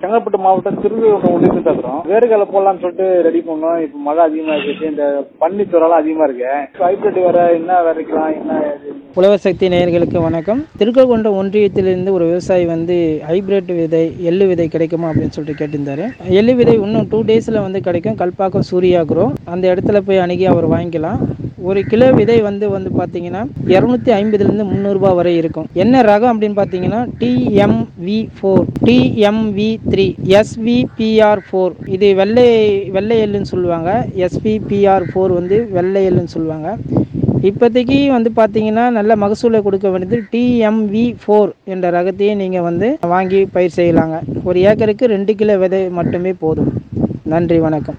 செங்கல்பட்டு மாவட்டம் திருவிழா ஒன்றியத்தில் பேசுறோம் வேர்கடலை போடலாம்னு சொல்லிட்டு ரெடி பண்ணோம் இப்ப மழை அதிகமா இருக்கு இந்த பன்னி துறலாம் அதிகமா இருக்கு ஹைபிரிட் வேற என்ன விதைக்கலாம் என்ன இது? உழவர் சக்தி நேயர்களுக்கு வணக்கம் திருக்கோகுண்டம் ஒன்றியத்திலிருந்து ஒரு விவசாயி வந்து ஹைபிரிட் விதை எள்ளு விதை கிடைக்குமா அப்படின்னு சொல்லிட்டு கேட்டிருந்தாரு எள்ளு விதை இன்னும் டூ டேஸில் வந்து கிடைக்கும் கல்பாக்கம் சூர்யா குரோ அந்த இடத்துல போய் அணுகி அவர் வாங்கிக்கலாம் ஒரு கிலோ விதை வந்து வந்து பார்த்தீங்கன்னா இரநூத்தி ஐம்பதுலேருந்து முந்நூறுரூபா வரை இருக்கும் என்ன ரகம் அப்படின்னு பார்த்தீங்கன்னா TMV four TMV three SVPR four இது வெள்ளை வெள்ளை எள்ளுன்னு சொல்லுவாங்க எஸ்பிபிஆர் ஃபோர் வந்து வெள்ளை எள்ளுன்னு சொல்லுவாங்க இப்போதைக்கு வந்து பார்த்தீங்கன்னா நல்ல மகசூலை கொடுக்க வேண்டியது டிஎம்வி ஃபோர் என்ற ரகத்தையே நீங்கள் வந்து வாங்கி பயிர் செய்யலாங்க ஒரு ஏக்கருக்கு ரெண்டு கிலோ விதை மட்டுமே போதும் நன்றி வணக்கம்